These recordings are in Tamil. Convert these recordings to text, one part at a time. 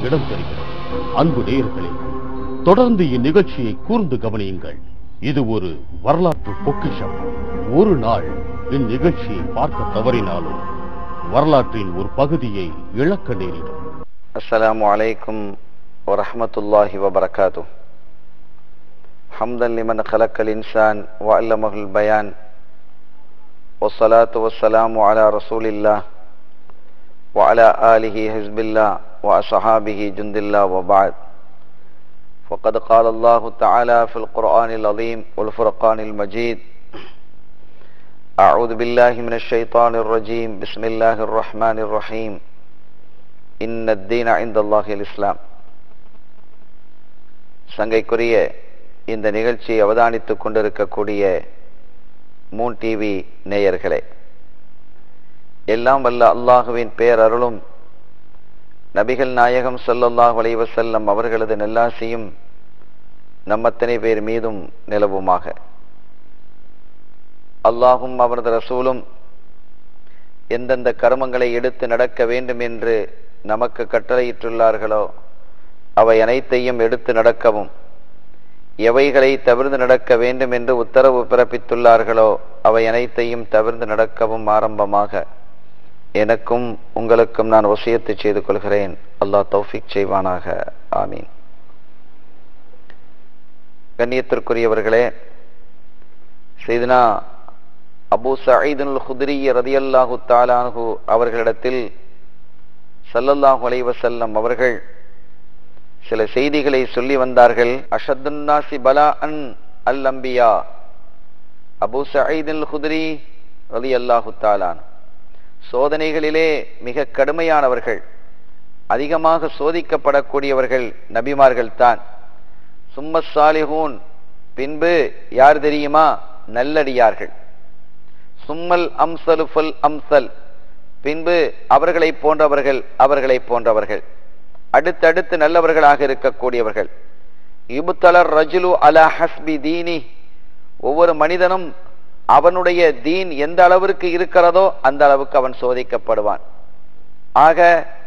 இடம்பெறுகிறது அன்பு நேயர்களே தொடர்ந்து இந்நிகழ்ச்சியை கூர்ந்து கவனியுங்கள் இது ஒரு வரலாற்று பொக்கிஷம் ஒரு நாள் இந்நிகழ்ச்சியை பார்க்க தவறினாலும் வரலாற்றின் ஒரு பகுதியை இழக்க நேரிடும் السلام عليكم ورحمة الله وبركاته حمدا لمن خلق الإنسان وعلمه البيان والصلاة والسلام على رسول الله وعلى آله حزب الله وأصحابه جند الله وبعد فقد قال الله تعالى في القرآن العظيم والفرقان المجيد أعوذ بالله من الشيطان الرجيم بسم الله الرحمن الرحيم إن الدين عند الله الإسلام சங்கைக்குரிய இந்த நிகழ்ச்சியை அவதானித்துக் கொண்டிருக்கக்கூடிய மூன் டிவி நேயர்களே எல்லாம் வல்ல அல்லாஹுவின் பேரருளும் நபிகள் நாயகம் ஸல்லல்லாஹு அலைஹி வஸல்லம் அவர்களது நல்லாசியும் நம்மத்தனை பேர் மீதும் நிலவுமாக அல்லாஹும் அவரது ரசூலும் எந்தெந்த கர்மங்களை எடுத்து நடக்க வேண்டும் என்று நமக்கு கட்டளையிட்டுள்ளார்களோ அவை அனைத்தையும் எடுத்து நடக்கவும் எவைகளை தவிர்த்து நடக்க வேண்டும் என்று உத்தரவு பிறப்பித்துள்ளார்களோ அவை அனைத்தையும் தவிர்த்து நடக்கவும் ஆரம்பமாக எனக்கும் உங்களுக்கும் நான் வசியத்து செய்து கொள்கிறேன் அல்லாஹ் தௌஃபிக் செய்வானாக ஆமீன் கண்ணியத்திற்குரியவர்களே செய்தனா அபூ சயீதுல் குதிரி ரதியல்லாஹு தாலானு அவர்களிடத்தில் சல்லல்லாஹு அலைஹி வஸல்லம் அவர்கள் சில செய்திகளை சொல்லி வந்தார்கள் அஷத்துன்னாசி பலா அன் அல் அம்பியா அபூ சயீதுல் குதிரி ரலியல்லாஹு தாலான் சோதனைகளிலே மிக கடுமையானவர்கள் அதிகமாக சோதிக்கப்படக்கூடியவர்கள் நபிமார்கள் தான் சும்ம சாலிஹூன் பின்பு யார் தெரியுமா நல்லடியார்கள் சும்மல் அம்சலு ஃபல் அம்சல் பின்பு அவர்களை போன்றவர்கள் அவர்களை போன்றவர்கள் அடுத்தடுத்து நல்லவர்களாக இருக்கக்கூடியவர்கள் இபுத்தலர் ரஜுலு அலா ஹஸ்பி தீனி ஒவ்வொரு மனிதனும் அவனுடைய தீன் எந்த அளவிற்கு இருக்கிறதோ அந்த அளவுக்கு அவன் சோதிக்கப்படுவான் ஆக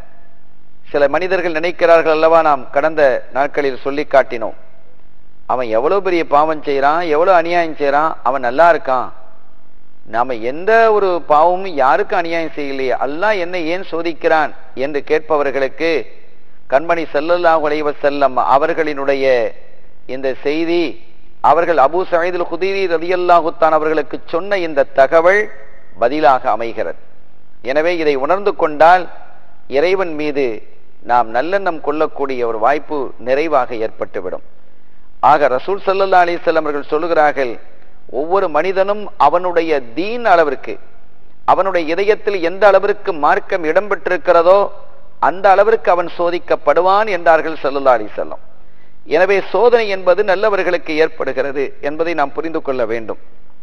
சில மனிதர்கள் நினைக்கிறார்கள் அல்லவா நாம் கடந்த நாட்களில் சொல்லி காட்டினோம் அவன் எவ்வளவு பெரிய பாவம் செய்யறான் எவ்வளவு அநியாயம் செய்யறான் அவன் நல்லா இருக்கான் நாம எந்த ஒரு பாவமும் யாருக்கு அநியாயம் செய்யலையே அல்லாஹ் என்னை ஏன் சோதிக்கிறான் என்று கேட்பவர்களுக்கு கண்மணி செல்லல்லாஹு அலைவ செல்லம் அவர்களினுடைய இந்த செய்தி அவர்கள் அபு சயீதுல் குதிரி ரதியல்லாஹுத்தான் அவர்களுக்கு சொன்ன இந்த தகவல் பதிலாக அமைகிறது எனவே இதை உணர்ந்து கொண்டால் இறைவன் மீது நாம் நல்லெண்ணம் கொள்ளக்கூடிய ஒரு வாய்ப்பு நிறைவாக ஏற்பட்டுவிடும் ஆக ரசூல் சல்லல்லா அலிசல்லம் அவர்கள் சொல்லுகிறார்கள் ஒவ்வொரு மனிதனும் அவனுடைய தீன் அளவிற்கு அவனுடைய இதயத்தில் எந்த அளவிற்கு மார்க்கம் இடம்பெற்றிருக்கிறதோ அந்த அளவிற்கு அவன் சோதிக்கப்படுவான் என்றார்கள் சல்லல்லா அலிசல்லம் எனவே சோதனை என்பது நல்லவர்களுக்கு ஏற்படுகிறது என்பதை நாம் புரிந்து கொள்ள வேண்டும்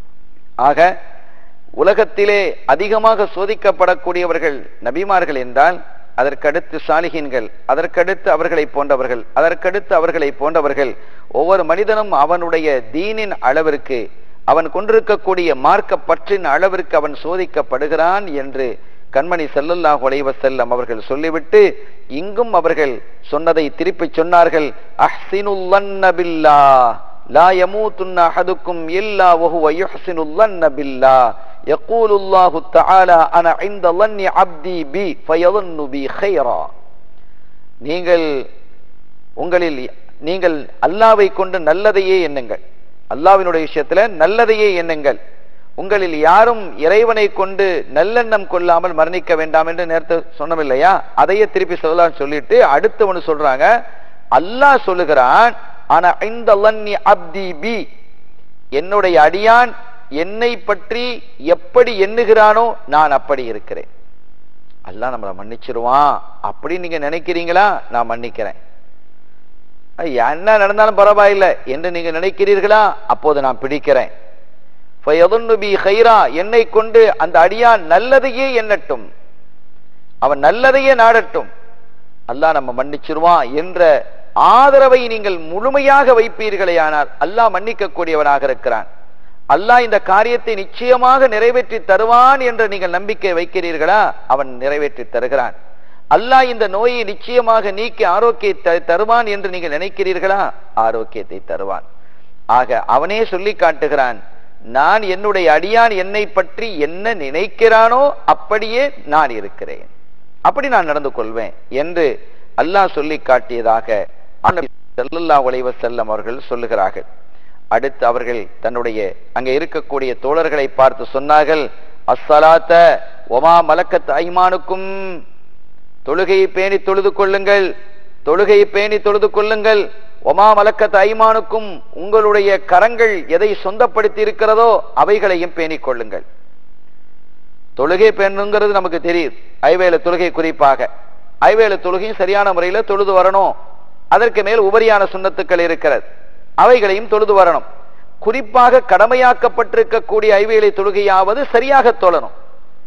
ஆக உலகத்திலே அதிகமாக சோதிக்கப்படக்கூடியவர்கள் நபிமார்கள் என்றால் அதற்கடுத்து சாலிகின்கள் அதற்கடுத்து அவர்களை போன்றவர்கள் அதற்கடுத்து அவர்களை போன்றவர்கள் ஒவ்வொரு மனிதனும் அவனுடைய தீனின் அளவிற்கு அவன் கொண்டிருக்கக்கூடிய மார்க்க பற்றின் அளவிற்கு அவன் சோதிக்கப்படுகிறான் என்று கண்மணி செல்லல்லாஹு அலைவ செல்லம் அவர்கள் சொல்லிவிட்டு இங்கும் அவர்கள் சொன்னதை திருப்பி சொன்னார்கள் அஹ்சினுல்லன்ன பில்லா லா யமூத்துன்ன அஹதுக்கும் இல்லா வஹுவ யுஹ்சினுல்லன்ன பில்லா يقول الله تعالى انا عند ظن عبدي بي فيظن بي خيرا நீங்கள் உங்களில் நீங்கள் அல்லாவை கொண்டு நல்லதையே எண்ணுங்கள் அல்லாவினுடைய விஷயத்துல நல்லதையே எண்ணுங்கள் உங்களில் யாரும் இறைவனை கொண்டு நல்லெண்ணம் கொள்ளாமல் மரணிக்க வேண்டாம் என்று நேரத்தை சொன்னோம் இல்லையா அதையே திருப்பி சொல்லலாம் சொல்லிட்டு அடுத்து ஒன்று சொல்றாங்க அல்லாஹ் சொல்லுகிறான் ஆனா இந்த அப்தி பி என்னுடைய அடியான் என்னை பற்றி எப்படி எண்ணுகிறானோ நான் அப்படி இருக்கிறேன் அல்லாஹ் நம்மளை மன்னிச்சிருவான் அப்படி நீங்க நினைக்கிறீங்களா நான் மன்னிக்கிறேன் என்ன நடந்தாலும் பரவாயில்லை என்று நீங்க நினைக்கிறீர்களா அப்போது நான் பிடிக்கிறேன் என்னை கொண்டு அந்த அடியான் நல்லதையே எண்ணட்டும் அவன் நல்லதையே நாடட்டும் அல்லாஹ் நம்ம மன்னிச்சிருவான் என்ற ஆதரவை நீங்கள் முழுமையாக வைப்பீர்களே ஆனால் அல்லாஹ் மன்னிக்க கூடியவனாக இருக்கிறான் அல்லாஹ் இந்த காரியத்தை நிச்சயமாக நிறைவேற்றி தருவான் என்று நீங்கள் நம்பிக்கை வைக்கிறீர்களா அவன் நிறைவேற்றி தருகிறான் அல்லாஹ் இந்த நோயை நிச்சயமாக நீக்கி ஆரோக்கியத்தை தருவான் என்று நீங்கள் நினைக்கிறீர்களா ஆரோக்கியத்தை தருவான் ஆக அவனே சொல்லி காட்டுகிறான் நான் என்னுடைய அடியான் என்னை பற்றி என்ன நினைக்கிறானோ அப்படியே நான் இருக்கிறேன் அப்படி நான் நடந்து கொள்வேன் என்று அல்லாஹ் சொல்லி காட்டியதாக ஸல்லல்லாஹு அலைஹி வஸல்லம் அவர்கள் சொல்லுகிறார்கள் அடுத்து அவர்கள் தன்னுடைய அங்கே இருக்கக்கூடிய தோழர்களை பார்த்து சொன்னார்கள் அஸ்ஸலாத்த ஒமா மலக்கத் ஐமானுக்கும் தொழுகையை பேணி தொழுது கொள்ளுங்கள் தொழுகையை பேணி தொழுது கொள்ளுங்கள் ஒமா மலக்கத் ஐமானுக்கும் உங்களுடைய கரங்கள் எதை சொந்தப்படுத்தி இருக்கிறதோ அவைகளையும் பேணிக் கொள்ளுங்கள் தொழுகை பெண்ணுங்கிறது நமக்கு தெரியுது ஐவேல தொழுகை குறிப்பாக ஐவேல தொழுகையும் சரியான முறையில தொழுது வரணும் அதற்கு மேல் உபரியான சுண்ணத்துக்கள் இருக்கிறது அவைகளையும் தொழுது வரணும் குறிப்பாக கடமையாக்கப்பட்டிருக்கக்கூடிய ஐவேலை தொழுகையாவது சரியாக தொழணும்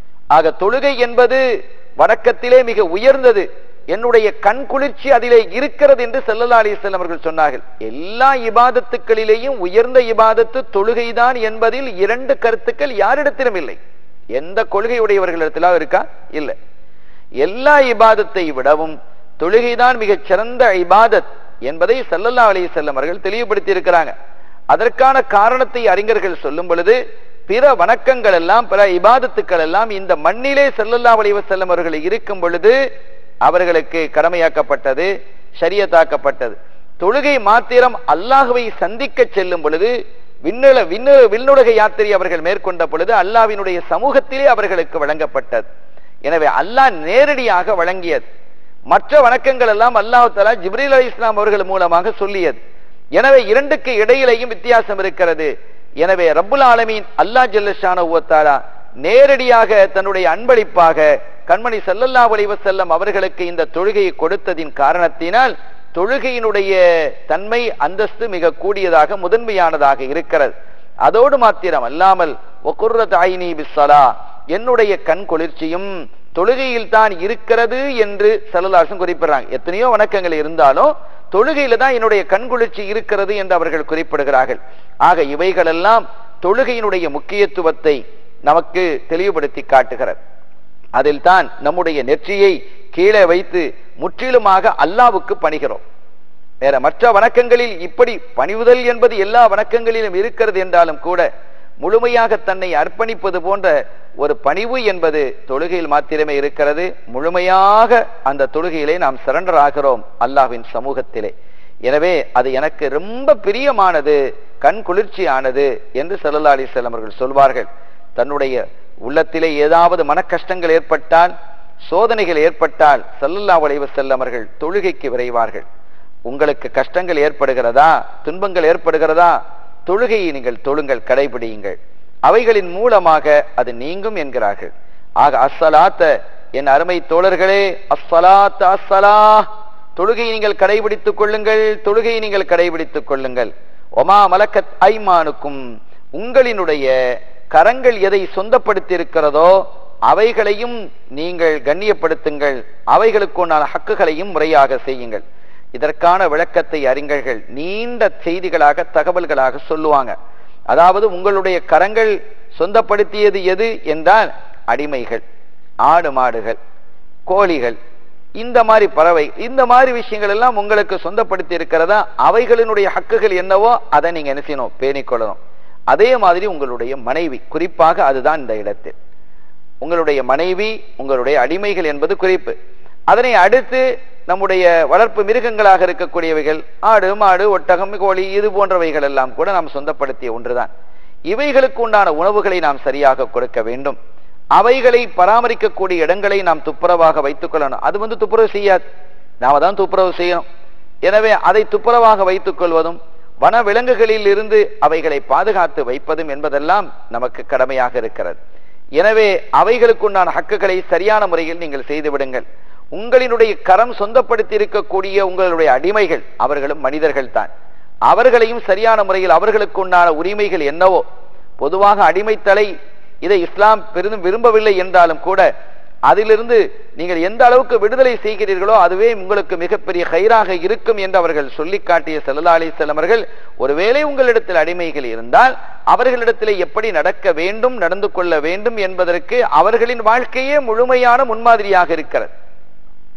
ஆக தொழுகை என்பது வணக்கத்திலே மிக உயர்ந்தது என்னுடைய கண் குளிர்ச்சி அதிலே இருக்கிறது என்று செல்லல்லா அலிஸ்லாம் அவர்கள் சொன்னார்கள் எல்லா இபாதத்துக்களிலேயும் உயர்ந்த இபாதத்து தொழுகைதான் என்பதில் இரண்டு கருத்துக்கள் யாரிடத்திலும் இல்லை எந்த கொள்கையுடையவர்களிடத்திலா இருக்கா இல்லை எல்லா இபாதத்தை விடவும் தொழுகைதான் மிகச் சிறந்த இபாதத் என்பதை சல்லல்லா அலி செல்லம் அவர்கள் தெளிவுபடுத்தி இருக்கிறாங்க அதற்கான காரணத்தை அறிஞர்கள் சொல்லும் பொழுது பிற வணக்கங்கள் எல்லாம் பிற இபாதத்துக்கள் எல்லாம் இந்த மண்ணிலே செல்லல்லா அலி செல்லம் அவர்கள் இருக்கும் பொழுது அவர்களுக்கு கடமையாக்கப்பட்டது ஷரியத்தாக்கப்பட்டது தொழுகை மாத்திரம் அல்லாஹுவை சந்திக்க செல்லும் பொழுது விண்ணுல விண்ணு விண்ணுலக யாத்திரை அவர்கள் மேற்கொண்ட பொழுது அல்லாவினுடைய சமூகத்திலே அவர்களுக்கு வழங்கப்பட்டது எனவே அல்லாஹ் நேரடியாக வழங்கியது மற்ற வணக்கங்கள் எல்லாம் அல்லாஹு தலா ஜிப்ரீல் அலி இஸ்லாம் அவர்கள் மூலமாக சொல்லியது எனவே இரண்டுக்கு இடையிலையும் வித்தியாசம் இருக்கிறது எனவே ரப்புல் ஆலமீன் அல்லாஹ் ஜல்லஷான தாலா நேரடியாக தன்னுடைய அன்பளிப்பாக கண்மணி சல்லல்லா அலைஹி வஸல்லம் அவர்களுக்கு இந்த தொழுகையை கொடுத்ததின் காரணத்தினால் தொழுகையினுடைய தன்மை அந்தஸ்து மிக கூடியதாக முதன்மையானதாக இருக்கிறது அதோடு மாத்திரம் அல்லாமல் ஒக்குர்ரத் ஐனி பிஸ்ஸலா என்னுடைய கண் குளிர்ச்சியும் தொழுகையில் தான் இருக்கிறது என்று சல்லல்லாசன் குறிப்பிடுறாங்க எத்தனையோ வணக்கங்கள் இருந்தாலும் தொழுகையில தான் என்னுடைய கண் குளிர்ச்சி இருக்கிறது என்று அவர்கள் குறிப்பிடுகிறார்கள் ஆக இவைகளெல்லாம் தொழுகையினுடைய முக்கியத்துவத்தை நமக்கு தெளிவுபடுத்தி காட்டுகிறது அதில் தான் நம்முடைய நெற்றியை கீழே வைத்து முற்றிலுமாக அல்லாவுக்கு பணிகிறோம் வேற மற்ற வணக்கங்களில் இப்படி பணிவுதல் என்பது எல்லா வணக்கங்களிலும் இருக்கிறது என்றாலும் கூட முழுமையாக தன்னை அர்ப்பணிப்பது போன்ற ஒரு பணிவு என்பது தொழுகையில் மாத்திரமே இருக்கிறது முழுமையாக அந்த தொழுகையிலே நாம் சரண்டர் ஆகிறோம் அல்லாஹ்வின் சமூகத்திலே எனவே அது எனக்கு ரொம்ப பிரியமானது கண் குளிர்ச்சியானது என்று சல்லல்லா அலிஸ்லாம் அவர்கள் சொல்வார்கள் தன்னுடைய உள்ளத்திலே ஏதாவது மன கஷ்டங்கள் ஏற்பட்டால் சோதனைகள் ஏற்பட்டால் சல்லல்லா அலைவ செல்லமர்கள் தொழுகைக்கு விரைவார்கள் உங்களுக்கு கஷ்டங்கள் ஏற்படுகிறதா துன்பங்கள் ஏற்படுகிறதா தொழுகையை நீங்கள் தொழுங்கள் கடைபிடியுங்கள் அவைகளின் மூலமாக அது நீங்கும் என்கிறார்கள் ஆக அஸ்ஸலாத்த என் அருமை தோழர்களே அஸ்ஸலாத் அஸ்ஸலா தொழுகையை நீங்கள் கடைபிடித்துக் கொள்ளுங்கள் தொழுகையை நீங்கள் கடைபிடித்துக் கொள்ளுங்கள் ஒமா மலக்கத் ஐமானுக்கும் உங்களினுடைய கரங்கள் எதை சொந்தப்படுத்தி இருக்கிறதோ அவைகளையும் நீங்கள் கண்ணியப்படுத்துங்கள் அவைகளுக்குண்டான ஹக்குகளையும் முறையாக செய்யுங்கள் இதற்கான விளக்கத்தை அறிஞர்கள் நீண்ட செய்திகளாக தகவல்களாக சொல்லுவாங்க அதாவது உங்களுடைய கரங்கள் சொந்தப்படுத்தியது எது என்றால் அடிமைகள் ஆடு மாடுகள் கோழிகள் இந்த மாதிரி பறவை இந்த மாதிரி விஷயங்கள் எல்லாம் உங்களுக்கு சொந்தப்படுத்தி இருக்கிறதா அவைகளினுடைய ஹக்குகள் என்னவோ அதை நீங்க என்ன செய்யணும் பேணிக்கொள்ளணும் அதே மாதிரி உங்களுடைய மனைவி குறிப்பாக அதுதான் இந்த இடத்தில் உங்களுடைய மனைவி உங்களுடைய அடிமைகள் என்பது குறிப்பு அதனை அடுத்து நம்முடைய வளர்ப்பு மிருகங்களாக இருக்கக்கூடியவைகள் ஆடு மாடு ஒட்டகம் கோழி இது போன்றவைகள் எல்லாம் கூட நாம் சொந்தப்படுத்திய ஒன்றுதான் இவைகளுக்கு உண்டான உணவுகளை நாம் சரியாக கொடுக்க வேண்டும் அவைகளை பராமரிக்கக்கூடிய இடங்களை நாம் துப்புரவாக வைத்துக் கொள்ளணும் அது வந்து துப்புரவு செய்யாது நாம தான் துப்புரவு செய்யணும் எனவே அதை துப்புரவாக வைத்துக் கொள்வதும் வன விலங்குகளில் இருந்து அவைகளை பாதுகாத்து வைப்பதும் என்பதெல்லாம் நமக்கு கடமையாக இருக்கிறது எனவே அவைகளுக்குண்டான ஹக்குகளை சரியான முறையில் நீங்கள் செய்து விடுங்கள் உங்களினுடைய கரம் சொந்தப்படுத்தி இருக்கக்கூடிய உங்களுடைய அடிமைகள் அவர்களும் மனிதர்கள் தான் அவர்களையும் சரியான முறையில் அவர்களுக்கு உண்டான உரிமைகள் என்னவோ பொதுவாக அடிமைத்தலை இதை இஸ்லாம் பெரிதும் விரும்பவில்லை என்றாலும் கூட அதிலிருந்து நீங்கள் எந்த அளவுக்கு விடுதலை செய்கிறீர்களோ அதுவே உங்களுக்கு மிகப்பெரிய கயிறாக இருக்கும் என்று அவர்கள் சொல்லி காட்டிய செல்லல்லா அலிஸ்லாம் அவர்கள் ஒருவேளை உங்களிடத்தில் அடிமைகள் இருந்தால் அவர்களிடத்தில் எப்படி நடக்க வேண்டும் நடந்து கொள்ள வேண்டும் என்பதற்கு அவர்களின் வாழ்க்கையே முழுமையான முன்மாதிரியாக இருக்கிறது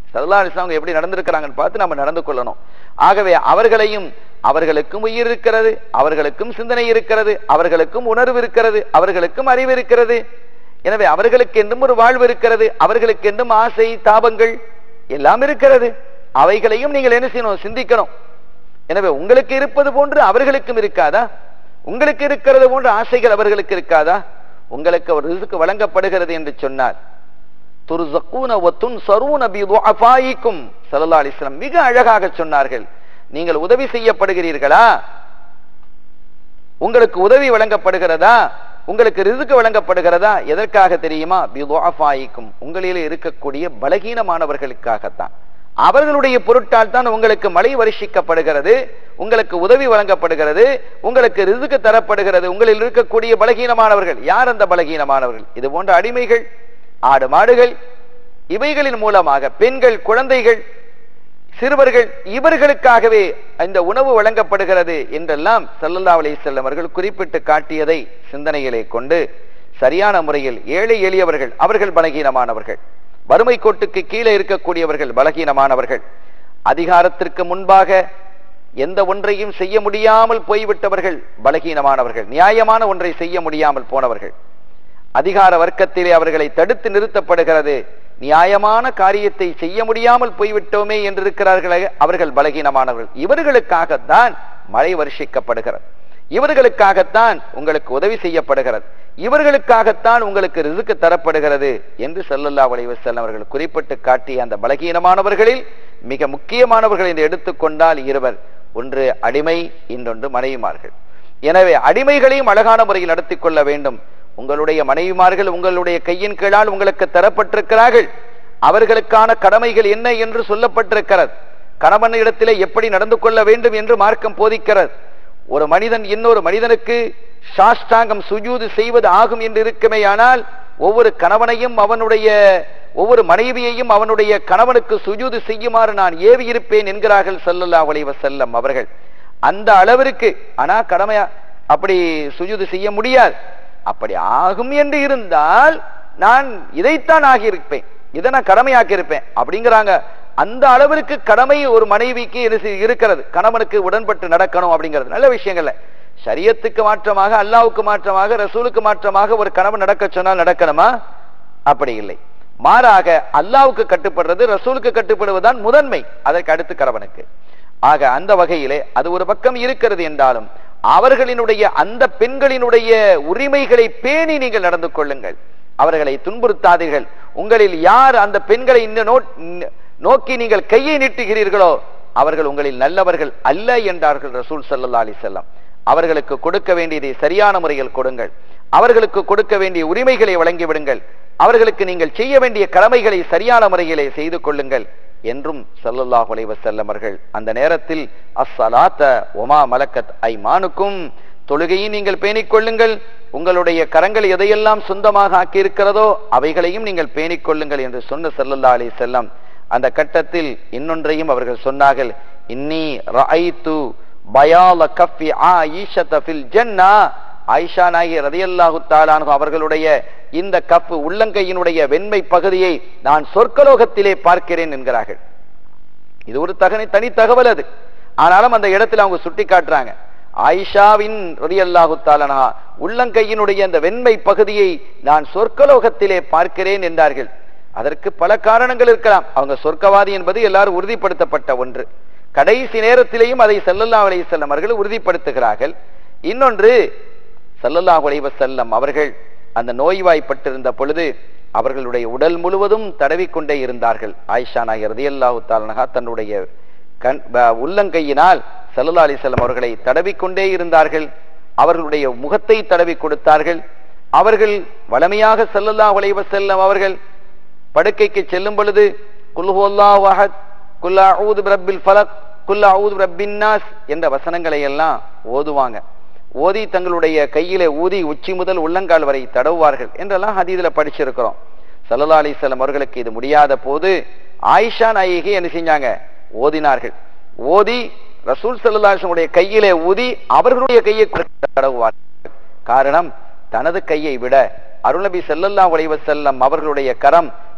சல்லா அலிஸ்லாம் எப்படி நடந்திருக்கிறாங்கன்னு பார்த்து நம்ம நடந்து கொள்ளணும் ஆகவே அவர்களையும் அவர்களுக்கும் உயிர் இருக்கிறது அவர்களுக்கும் சிந்தனை இருக்கிறது அவர்களுக்கும் உணர்வு இருக்கிறது அவர்களுக்கும் அறிவு இருக்கிறது எனவே அவர்களுக்கு என்றும் ஒரு வாழ்வு இருக்கிறது அவர்களுக்கு என்றும் ஆசை தாபங்கள் எல்லாம் இருக்கிறது அவைகளையும் நீங்கள் என்ன செய்யணும் சிந்திக்கணும் எனவே உங்களுக்கு இருப்பது போன்று அவர்களுக்கும் இருக்காதா உங்களுக்கு இருக்கிறது போன்ற ஆசைகள் அவர்களுக்கு இருக்காதா உங்களுக்கு ஒரு ரிசுக்கு வழங்கப்படுகிறது என்று சொன்னார் துர்சக்கூன வத்துன் சரூன பிதுஅஃபாயிக்கும் ஸல்லல்லாஹு அலைஹி வஸல்லம் மிக அழகாக சொன்னார்கள் நீங்கள் உதவி செய்யப்படுகிறீர்களா உங்களுக்கு உதவி வழங்கப்படுகிறதா உங்களுக்கு ரிசுக்கு வழங்கப்படுகிறதா எதற்காக தெரியுமா பிதுஅஃபாயிக்கும் உங்களில் இருக்கக்கூடிய பலகீனமானவர்களுக்காகத்தான் அவர்களுடைய பொருட்டால் தான் உங்களுக்கு மழை வருஷிக்கப்படுகிறது உங்களுக்கு உதவி வழங்கப்படுகிறது உங்களுக்கு ரிசுக்கு தரப்படுகிறது உங்களில் இருக்கக்கூடிய பலகீனமானவர்கள் யார் அந்த பலகீனமானவர்கள் இது போன்ற அடிமைகள் ஆடு மாடுகள் இவைகளின் மூலமாக பெண்கள் குழந்தைகள் சிறுவர்கள் இவர்களுக்காகவே இந்த உணவு வழங்கப்படுகிறது என்றெல்லாம் சல்லல்லா அலி அவர்கள் குறிப்பிட்டு காட்டியதை சிந்தனையிலே கொண்டு சரியான முறையில் ஏழை எளியவர்கள் அவர்கள் பலகீனமானவர்கள் வறுமை கோட்டுக்கு கீழே இருக்கக்கூடியவர்கள் பலகீனமானவர்கள் அதிகாரத்திற்கு முன்பாக எந்த ஒன்றையும் செய்ய முடியாமல் போய்விட்டவர்கள் பலகீனமானவர்கள் நியாயமான ஒன்றை செய்ய முடியாமல் போனவர்கள் அதிகார வர்க்கத்திலே அவர்களை தடுத்து நிறுத்தப்படுகிறது நியாயமான காரியத்தை செய்ய முடியாமல் போய்விட்டோமே என்று இருக்கிறார்களே அவர்கள் பலகீனமானவர்கள் இவர்களுக்காகத்தான் மழை வருஷிக்கப்படுகிறது இவர்களுக்காகத்தான் உங்களுக்கு உதவி செய்யப்படுகிறது இவர்களுக்காகத்தான் உங்களுக்கு ரிசுக்கு தரப்படுகிறது என்று செல்லல்லா வலைவசல்லம் அவர்கள் குறிப்பிட்டு காட்டிய அந்த பலகீனமானவர்களில் மிக முக்கியமானவர்கள் என்று எடுத்துக்கொண்டால் இருவர் ஒன்று அடிமை இன்னொன்று மனைவிமார்கள் எனவே அடிமைகளையும் அழகான முறையில் நடத்தி கொள்ள வேண்டும் உங்களுடைய மனைவிமார்கள் உங்களுடைய கையின் கீழால் உங்களுக்கு தரப்பட்டிருக்கிறார்கள் அவர்களுக்கான கடமைகள் என்ன என்று சொல்லப்பட்டிருக்கிறது கணவன் இடத்திலே எப்படி நடந்து கொள்ள வேண்டும் என்று மார்க்கம் போதிக்கிறது ஒரு மனிதன் இன்னொரு மனிதனுக்கு சாஷ்டாங்கம் சுஜூது செய்வது ஆகும் என்று இருக்குமேயானால் ஒவ்வொரு கணவனையும் அவனுடைய ஒவ்வொரு மனைவியையும் அவனுடைய கணவனுக்கு சுஜூது செய்யுமாறு நான் ஏவி இருப்பேன் என்கிறார்கள் சல்லல்லா அலைஹி செல்லம் அவர்கள் அந்த அளவிற்கு ஆனா கடமையா அப்படி சுஜூது செய்ய முடியாது அப்படி ஆகும் என்று இருந்தால் நான் இதைத்தான் ஆகியிருப்பேன் இதை நான் கடமையாக்கி இருப்பேன் அப்படிங்கிறாங்க அந்த அளவிற்கு கடமை ஒரு மனைவிக்கு இருக்கிறது கணவனுக்கு உடன்பட்டு நடக்கணும் அப்படிங்கிறது நல்ல விஷயங்கள்ல சரியத்துக்கு மாற்றமாக அல்லாவுக்கு மாற்றமாக ரசூலுக்கு மாற்றமாக ஒரு கணவன் நடக்க சொன்னால் நடக்கணுமா அப்படி இல்லை மாறாக அல்லாவுக்கு கட்டுப்படுறது ரசூலுக்கு கட்டுப்படுவதுதான் முதன்மை அதற்கு அடுத்து கணவனுக்கு ஆக அந்த வகையிலே அது ஒரு பக்கம் இருக்கிறது என்றாலும் அவர்களினுடைய அந்த பெண்களினுடைய உரிமைகளை பேணி நீங்கள் நடந்து கொள்ளுங்கள் அவர்களை துன்புறுத்தாதீர்கள் உங்களில் யார் அந்த பெண்களை நோக்கி நீங்கள் கையை நீட்டுகிறீர்களோ அவர்கள் உங்களில் நல்லவர்கள் அல்ல என்றார்கள் ரசூல் சல்லா அலி செல்லம் அவர்களுக்கு கொடுக்க வேண்டியதை சரியான முறையில் கொடுங்கள் அவர்களுக்கு கொடுக்க வேண்டிய உரிமைகளை வழங்கி விடுங்கள் அவர்களுக்கு நீங்கள் செய்ய வேண்டிய கடமைகளை சரியான முறையிலே செய்து கொள்ளுங்கள் என்றும் சல்லல்லாஹு அலைஹி வஸல்லம் அவர்கள் அந்த நேரத்தில் அஸ்ஸலாத்த ஒமா மலக்கத் ஐமானுக்கும் தொழுகையை நீங்கள் பேணிக் கொள்ளுங்கள் உங்களுடைய கரங்கள் எதையெல்லாம் சொந்தமாக ஆக்கி இருக்கிறதோ அவைகளையும் நீங்கள் பேணிக் கொள்ளுங்கள் என்று சொன்ன சல்லல்லா அலைஹி செல்லம் அந்த கட்டத்தில் இன்னொன்றையும் அவர்கள் சொன்னார்கள் இன்னி ரஐத்து பயால கஃபி ஆயிஷத ஃபில் ஜன்னா ஆயிஷா நாயகி ரதியல்லாஹு தாலானு அவர்களுடைய இந்த கப்பு உள்ளங்கையினுடைய வெண்மை பகுதியை நான் சொர்க்கலோகத்திலே பார்க்கிறேன் என்கிறார்கள் இது ஒரு தகனை தனி தகவல் அது ஆனாலும் அந்த இடத்துல அவங்க சுட்டி காட்டுறாங்க ஆயிஷாவின் ரதியல்லாஹு தாலனா உள்ளங்கையினுடைய அந்த வெண்மை பகுதியை நான் சொர்க்கலோகத்திலே பார்க்கிறேன் என்றார்கள் அதற்கு பல காரணங்கள் இருக்கலாம் அவங்க சொர்க்கவாதி என்பது எல்லாரும் உறுதிப்படுத்தப்பட்ட ஒன்று கடைசி நேரத்திலேயும் அதை செல்லல்லா அலைஹி செல்லம் அவர்கள் உறுதிப்படுத்துகிறார்கள் இன்னொன்று சல்லல்லாஹு அலைஹி வஸல்லம் அவர்கள் அந்த நோய்வாய்ப்பட்டிருந்த பொழுது அவர்களுடைய உடல் முழுவதும் தடவிக்கொண்டே இருந்தார்கள் ஆயிஷா நாயர் ரதியல்லாஹு தாலனஹா தன்னுடைய கண் உள்ளங்கையினால் சல்லல்லா அலிசல்லம் அவர்களை தடவிக்கொண்டே இருந்தார்கள் அவர்களுடைய முகத்தை தடவி கொடுத்தார்கள் அவர்கள் வளமையாக சல்லல்லாஹு அலைஹி வஸல்லம் அவர்கள் படுக்கைக்கு செல்லும் பொழுது குல்ஹுல்லாஹு அஹத் குல் அஊது பிரப்பில் ஃபலக் குல் அஊது பிரப்பின் நாஸ் என்ற வசனங்களை எல்லாம் ஓதுவாங்க ஓதி தங்களுடைய கையிலே ஊதி உச்சி முதல் உள்ளங்கால் வரை தடவுவார்கள் என்றெல்லாம் ஹதீதுல படிச்சிருக்கிறோம் சல்லா அலிசல்லம் அவர்களுக்கு இது முடியாத போது ஆயிஷா நாயகி என்ன செஞ்சாங்க ஓதினார்கள் ஓதி ரசூல் சல்லாஹுடைய கையிலே ஊதி அவர்களுடைய கையை தடவுவார் காரணம் தனது கையை விட அருள்நபி செல்லல்லா உழைவ செல்லம் அவர்களுடைய கரம்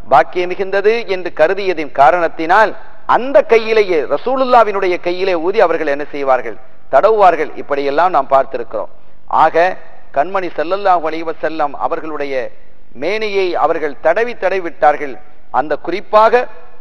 பாக்கிய மிகுந்தது என்று கருதியதின் காரணத்தினால் அந்த கையிலேயே ரசூலுல்லாவினுடைய கையிலே ஊதி அவர்கள் என்ன செய்வார்கள் தடவுவார்கள் இப்படியெல்லாம் நாம் பார்த்திருக்கிறோம் ஆக கண்மணி ஸல்லல்லாஹு அலைஹி வஸல்லம் அவர்களுடைய மேனியை அவர்கள் தடவி தடவி விட்டார்கள் அந்த குறிப்பாக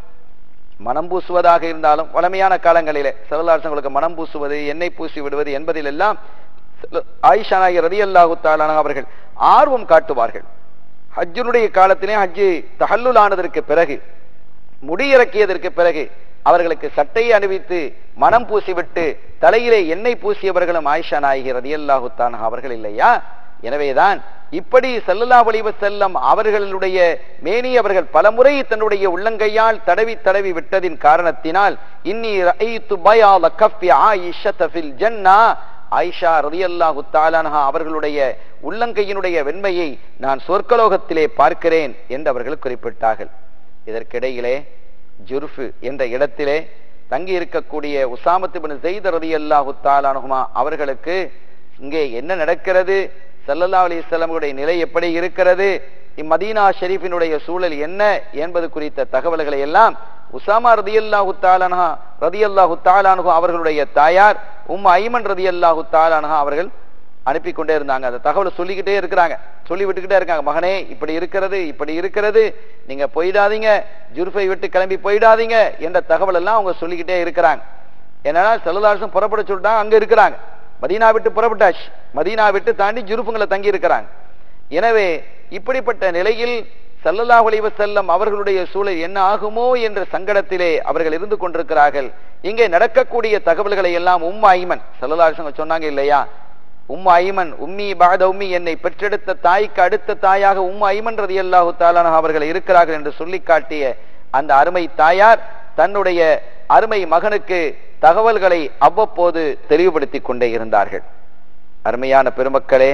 மனம் பூசுவதாக இருந்தாலும் வளமையான காலங்களிலே சிலதாசங்களுக்கு மனம் பூசுவது எண்ணெய் பூசி விடுவது என்பதிலெல்லாம் சில- ஆயிஷா நாயகி ரலியல்லாஹு தஆலா அவர்கள் ஆர்வம் காட்டுவார்கள் ஹஜ்ஜினுடைய காலத்திலே ஹஜ்ஜு தஹல்லுல் ஆனதற்கு பிறகு முடியிறக்கியதற்கு பிறகு அவர்களுக்கு சட்டையை அணிவித்து மனம் பூசிவிட்டு தலையிலே எண்ணெய் பூசியவர்களும் ஆயிஷா நாயகி ரதியல்லாஹு தான் அவர்கள் இல்லையா எனவேதான் இப்படி ஸல்லல்லாஹு அலைஹி வஸல்லம் அவர்களுடைய மேனி அவர்கள் பலமுறை தன்னுடைய உள்ளங்கையால் தடவி தடவி விட்டதின் காரணத்தினால் இன்னி ரஅய்து பயாத கஃபி ஆயிஷத ஃபில் ஜன்னா ஆயிஷா ரலியல்லாஹு தஆலாஹா அவர்களுடைய உள்ளங்கையினுடைய வெண்மையை நான் சொர்க்கலோகத்திலே பார்க்கிறேன் என்று அவர்கள் குறிப்பிட்டார்கள் இதற்கிடையிலே ஜுர்ஃபு என்ற இடத்திலே தங்கி இருக்கக்கூடிய உசாமத்து பின் ஜெயித் ரலியல்லாஹு தஆலாஹுமா அவர்களுக்கு இங்கே என்ன நடக்கிறது ஸல்லல்லாஹு அலைஹி வஸல்லமுடைய நிலை எப்படி இருக்கிறது இம்மதீனா ஷெரீஃபினுடைய சூழல் என்ன என்பது குறித்த தகவல்களை எல்லாம் உசாமா ரதியல்லாஹு தாலானஹா ரதியல்லாஹு தாலானஹு அவர்களுடைய தாயார் உம் ஐமன் ரதியல்லாஹு தாலானஹா அவர்கள் அனுப்பி கொண்டே இருந்தாங்க அந்த தகவலை சொல்லிக்கிட்டே இருக்கிறாங்க சொல்லி விட்டுக்கிட்டே இருக்காங்க மகனே இப்படி இருக்கிறது இப்படி இருக்கிறது நீங்க போயிடாதீங்க ஜுர்ஃபை விட்டு கிளம்பி போயிடாதீங்க என்ற தகவல் எல்லாம் அவங்க சொல்லிக்கிட்டே இருக்கிறாங்க என்னன்னா செல்லதாசம் புறப்பட சொல்லிட்டாங்க அங்க இருக்கிறாங்க மதீனா விட்டு புறப்பட்டாச்சு மதீனா விட்டு தாண்டி ஜுருஃபுங்களை தங்கி இருக்கிறாங்க எனவே இப்படிப்பட்ட நிலையில் ஸல்லல்லாஹு அலைஹி வஸல்லம் அவர்களுடைய சூழல் என்ன ஆகுமோ என்ற சங்கடத்திலே அவர்கள் இருந்து கொண்டிருக்கிறார்கள் இங்கே நடக்கக்கூடிய தகவல்களை எல்லாம் உம் ஐமன் ஸல்லல்லாஹு அலைஹி வஸல்லம் சொன்னாங்க இல்லையா உம் ஐமன் உம்மி பாத உம்மி என்னை பெற்றெடுத்த தாய்க்கு அடுத்த தாயாக உம் ஐமன் ரதியல்லாஹு தாலான அவர்கள் இருக்கிறார்கள் என்று சொல்லி காட்டிய அந்த அருமை தாயார் தன்னுடைய அருமை மகனுக்கு தகவல்களை அவ்வப்போது தெளிவுபடுத்திக் கொண்டே இருந்தார்கள் அருமையான பெருமக்களே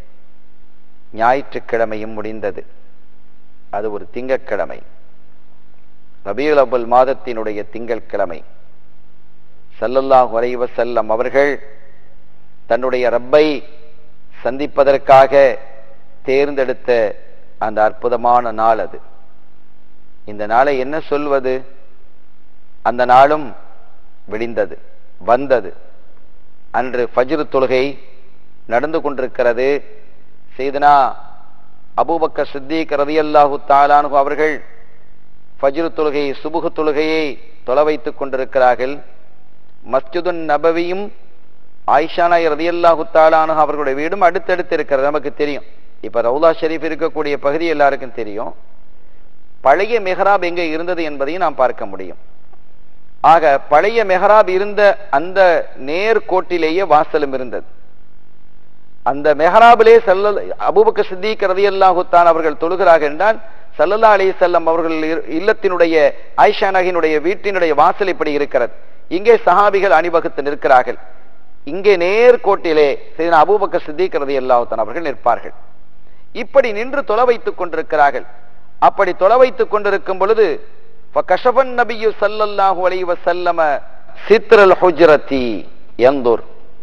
ஞாயிற்றுக்கிழமையும் முடிந்தது அது ஒரு திங்கட்கிழமை ரபியுல் அவ்வல் மாதத்தினுடைய திங்கட்கிழமை ஸல்லல்லாஹு அலைஹி வஸல்லம் அவர்கள் தன்னுடைய ரப்பை சந்திப்பதற்காக தேர்ந்தெடுத்த அந்த அற்புதமான நாள் அது இந்த நாளை என்ன சொல்வது அந்த நாளும் விடிந்தது வந்தது அன்று ஃபஜ்ர் தொழுகை நடந்து கொண்டிருக்கிறது செய்தனா அபூபக்கர் சித்திக் ரதியல்லாஹு தாலானு அவர்கள் ஃபஜ்ர் தொழுகை சுபுகு தொழுகையை தொலை வைத்துக் கொண்டிருக்கிறார்கள் மஸ்ஜிதுன் நபவியும் ஆயிஷா நாய் ரதியல்லாஹு தாலானு அவர்களுடைய வீடும் அடுத்தடுத்து இருக்கிறது நமக்கு தெரியும் இப்ப ரவுலா ஷெரீஃப் இருக்கக்கூடிய பகுதி எல்லாருக்கும் தெரியும் பழைய மெஹராப் எங்கே இருந்தது என்பதையும் நாம் பார்க்க முடியும் ஆக பழைய மெஹராப் இருந்த அந்த நேர்கோட்டிலேயே வாசலும் இருந்தது அந்த மெஹராபிலே செல்ல அபூபக்க சித்திக் ரதியல்லாஹு தான் அவர்கள் தொழுகிறார்கள் என்றால் சல்லல்லா அலி செல்லம் அவர்கள் இரு- இல்லத்தினுடைய ஆயிஷா நகினுடைய வீட்டினுடைய வாசல் இப்படி இருக்கிறது இங்கே சஹாபிகள் அணிவகுத்து நிற்கிறார்கள் இங்கே நேர்கோட்டிலே செய்த அபூபக்க சித்திக் ரதியல்லாஹு தான் அவர்கள் நிற்பார்கள் இப்படி நின்று தொலை வைத்துக் கொண்டிருக்கிறார்கள் அப்படி தொலை வைத்துக் கொண்டிருக்கும் பொழுது ஃபகஷபன் நபியு ஸல்லல்லாஹு அலைஹி வஸல்லம சித்ரல் ஹுஜ்ரதி யந்தூர்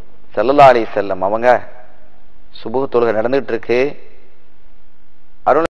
ஸல்லல்லாஹு அலைஹி வஸல்லம் அவங்க சுபுஹ் தொழுகை நடந்துட்டு இருக்கு அருள்